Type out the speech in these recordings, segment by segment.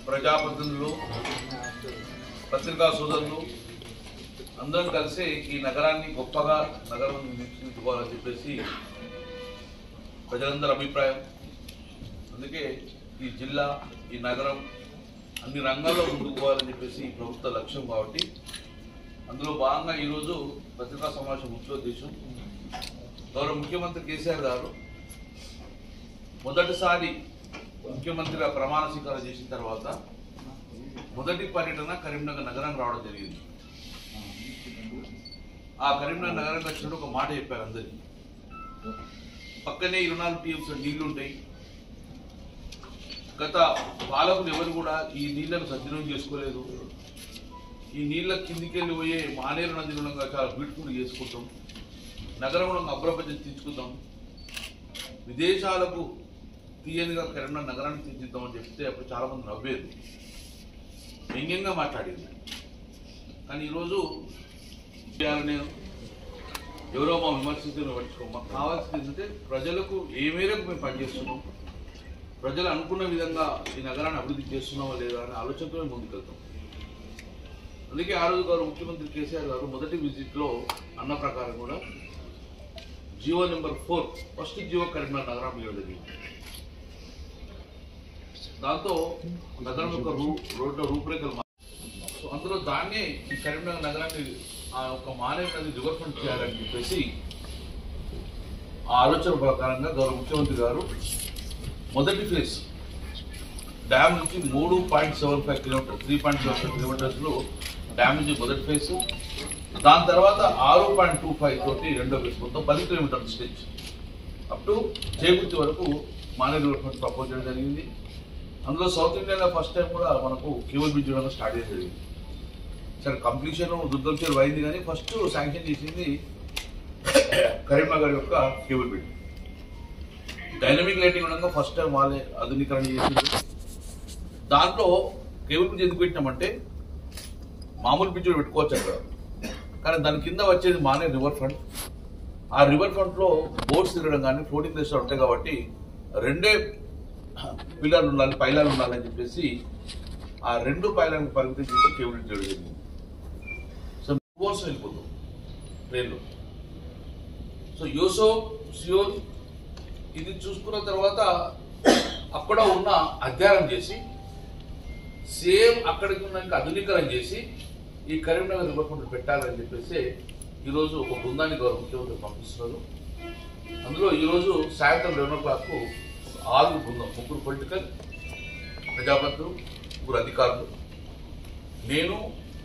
ప్రజాప్రతినిధులు పత్రికా సోదరులు అందరం కలిసి ఈ నగరాన్ని గొప్పగా నగరం నిర్మించుకోవాలని చెప్పేసి ప్రజలందరి అభిప్రాయం అందుకే ఈ జిల్లా ఈ నగరం అన్ని రంగాల్లో ముందుకు పోవాలని చెప్పేసి ఈ ప్రభుత్వ లక్ష్యం కాబట్టి అందులో భాగంగా ఈరోజు పత్రికా సమావేశం ముఖ్య ఉద్దేశం గౌరవ ముఖ్యమంత్రి కేసీఆర్ గారు మొదటిసారి ముఖ్యమంత్రిగా ప్రమాణ స్వీకారం చేసిన తర్వాత మొదటి పర్యటన కరీంనగర్ నగరం రావడం జరిగింది ఆ కరీంనగర్ నగరానికి వచ్చినప్పుడు ఒక మాట చెప్పారు అందరికి పక్కనే ఇరవై నాలుగు టీఎంస్ నీళ్లు ఉంటాయి గత పాలకులు ఎవరు కూడా ఈ నీళ్లను సద్వినియోగం చేసుకోలేదు ఈ నీళ్ళ కిందికి వెళ్ళి పోయే మానేరు నది గుణంగా చాలా బ్యూటిఫుల్ చేసుకుంటాం నగరంలో అగ్రపత్యం తీర్చుకుందాం విదేశాలకు తీయనిగా కరీంనగర్ నగరాన్ని తీర్చిద్దామని చెప్తే అప్పుడు చాలా మంది నవ్వేది వ్యంగ్యంగా మాట్లాడేది కానీ ఈరోజు చేయాలని ఎవరో మా విమర్శించిన పట్టించుకో మాకు కావాల్సింది ఏంటంటే ప్రజలకు ఏ మేరకు మేము పనిచేస్తున్నాం ప్రజలు అనుకున్న విధంగా ఈ నగరాన్ని అభివృద్ధి చేస్తున్నామా లేదా అనే ఆలోచనతో మేము ముందుకెళ్తాం అందుకే ఆ రోజు గారు ముఖ్యమంత్రి కేసీఆర్ గారు మొదటి విజిట్ లో అన్న ప్రకారం కూడా Jio number four first Jio Karimnagar నగరం ఇవ్వడం జరిగింది దాంతో నగరం యొక్క రూ రోడ్ల రూపురేఖలు మా- సో అందులో దాన్నే ఈ కరీంనగర్ నగరాన్ని ఆ ఒక మానేరు నది రివర్ ఫ్రంట్ చేయాలని చెప్పేసి ఆ ఆలోచన ప్రకారంగా గౌరవ ముఖ్యమంత్రి గారు మొదటి ఫేజ్ డ్యామ్ నుంచి మూడు point seven five kilometre three point seven five kilometres లో డ్యామ్ నుంచి మొదటి ఫేజ్ దాని తర్వాత ఆరు పాయింట్ టూ ఫైవ్ తోటి రెండో ఫేజ్ మొత్తం పది కిలోమీటర్ల స్టేజ్ అప్ టు చేగుర్తి వరకు మానేరు డెవలప్మెంట్ ప్రపోజ్ చేయడం జరిగింది అందులో సౌత్ ఇండియాలో ఫస్ట్ టైం కూడా మనకు కేబుల్ బ్రిడ్జ్ ఇవ్వడం స్టార్ట్ చేయడం జరిగింది సరే కంప్లీషన్ దుర్గం చెరువు అయింది కానీ ఫస్ట్ శాంక్షన్ చేసింది కరీంనగర్ యొక్క కేబుల్ బ్రిడ్జ్ డైనమిక్ లైటింగ్ ఉండగా ఫస్ట్ టైం వాళ్ళే ఆధునీకరణ చేసింది దాంట్లో కేబుల్ బ్రిడ్జ్ ఎందుకు పెట్టినామంటే మామూలు బ్రిడ్జ్ పెట్టుకోవచ్చు అక్కడ కానీ దాని కింద వచ్చేది మానే రివర్ ఫ్రంట్ ఆ రివర్ ఫ్రంట్ లో బోట్స్ తిరగడం కానీ ఫ్లోటింగ్ రెస్టారెంట్ ఉంటాయి కాబట్టి రెండే పిల్లర్లు ఉండాలి పైలాలు ఉండాలని చెప్పేసి ఆ రెండు పైలాలను పరిమితం చేసి కేబుల్ బ్రిడ్జ్ చేయడం జరిగింది సో బోట్స్ వెళ్ళిపోతాం ట్రైన్లో సో యోసో సియోల్ ఇది చూసుకున్న తర్వాత అక్కడ ఉన్న అధ్యయనం చేసి సేమ్ అక్కడికి ఉన్న ఇంకా ఆధునీకరణ చేసి ఈ కరీంనగర్ రివర్ఫ్రంట్ పెట్టాలని చెప్పేసి ఈరోజు ఒక బృందాన్ని గౌరవ ముఖ్యమంత్రి పంపిస్తున్నారు అందులో ఈరోజు సాయంత్రం లెవెన్ ఓ క్లాక్ ఆరు బృందం ముగ్గురు పొలిటికల్ ప్రజాపతులు ముగ్గురు అధికారులు నేను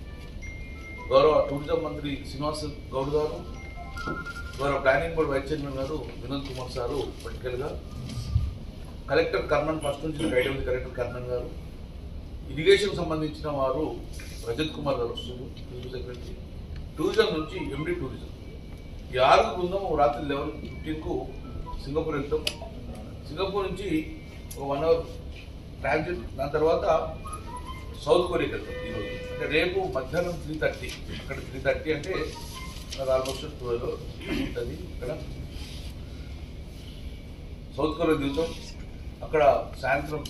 గౌరవ టూరిజం మంత్రి శ్రీనివాస్ గౌడ్ గారు గౌరవ ప్లానింగ్ బోర్డు వైస్ చైర్మన్ గారు వినోద్ కుమార్ సారు పొలిటికల్ గా కలెక్టర్ కర్ణన్ ఫస్ట్ నుంచి గైడ్ ఉంది కలెక్టర్ కర్ణన్ గారు ఇరిగేషన్ సంబంధించిన వారు రజత్ కుమార్ గారు వస్తున్నారు టూరిజం సెక్రటరీ టూరిజం నుంచి ఎండి టూరిజం ఈ ఆరు బృందం రాత్రి లెవెన్ ఫిఫ్టీన్ కు సింగపూర్ వెళ్తాం సింగపూర్ నుంచి ఒక వన్ అవర్ ట్రాన్సిట్ దాని తర్వాత సౌత్ కొరియాకి వెళ్తాం ఈరోజు అంటే రేపు మధ్యాహ్నం త్రీ థర్టీ ఇక్కడ త్రీ థర్టీ అంటే నాకు ఆల్మోస్ట్ ట్వెల్వ్ ఉంటుంది ఇక్కడ సౌత్ కొరియా దిగుతాం అక్కడ సాయంత్రం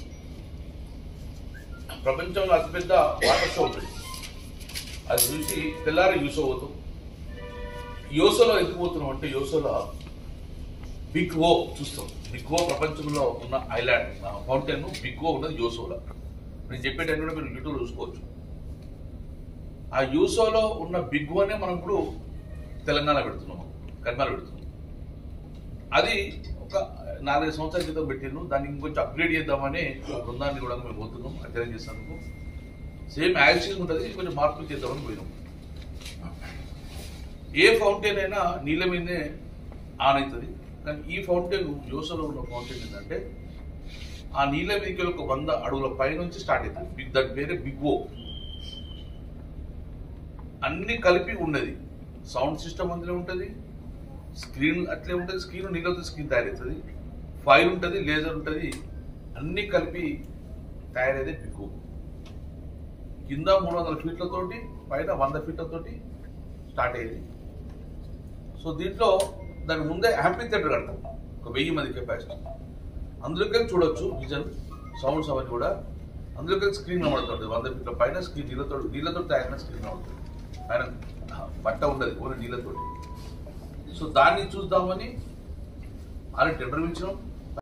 ప్రపంచంలో అతిపెద్ద వాటర్ షో ఉంటుంది అది చూసి తెల్లారి యూసో పోతాం యోసోలో ఎందుకు పోతున్నాం అంటే యోసోలో బిగ్ ఓ చూస్తాం బిగ్ ఓ ప్రపంచంలో ఉన్న ఐలాండ్ ఫౌంటైన్ బిగ్ ఓ ఉన్నది యోసోలో నేను చెప్పేటప్పుడు కూడా మీరు యూట్యూబ్ చూసుకోవచ్చు ఆ యూసోలో ఉన్న బిగ్ ఓనే మనం ఇప్పుడు తెలంగాణ పెడుతున్నాం కర్మాల పెడుతున్నాం అది ఒక నాలుగైదు సంవత్సరాల క్రితం పెట్టిండు దాన్ని ఇంకొంచెం అప్గ్రేడ్ చేద్దామని ఒక బృందాన్ని కూడా మేము పోతున్నాం అధ్యయనం చేసినందుకు సేమ్ యాక్సిస్ ఉంటుంది కొంచెం మార్పులు చేద్దామని పోయినాం ఏ ఫౌంటైన్ అయినా నీళ్ళ మీదనే ఆన్ అవుతుంది కానీ ఈ ఫౌంటైన్ యోసలో ఉన్న ఫౌంటైన్ ఏంటంటే ఆ నీళ్ళ మీదకి ఒక వంద అడుగుల పైనుంచి స్టార్ట్ అవుతుంది బిగ్ దాని పేరే బిగ్ ఓ అన్ని కలిపి ఉన్నది సౌండ్ సిస్టమ్ అందులో ఉంటుంది స్క్రీన్ అట్లే ఉంటుంది స్క్రీన్ నీళ్ళతో స్క్రీన్ తయారవుతుంది ఫైల్ ఉంటుంది లేజర్ ఉంటుంది అన్ని కలిపి తయారయ్యేది బిగ్ ఓ కింద మూడు వందల ఫీట్లతోటి పైన వంద ఫీట్లతోటి స్టార్ట్ అయ్యేది సో దీంట్లో దాని ముందే హ్యాపీ థియేటర్ కడతాం ఒక వెయ్యి మంది కెపాసిటీ అందులోకి చూడొచ్చు విజన్ సౌండ్స్ అవన్నీ కూడా అందులోకి స్క్రీన్ కనబడుతుంది వంద ఫీట్ల పైన స్క్రీన్ నీళ్ళతో నీళ్ళతో తయారైన స్క్రీన్ కనబడుతుంది ఆయన బట్ట ఉండదు ఓన్లీ నీళ్ళతో సో దాన్ని చూద్దామని వాళ్ళు టెండర్ పిలిచినాం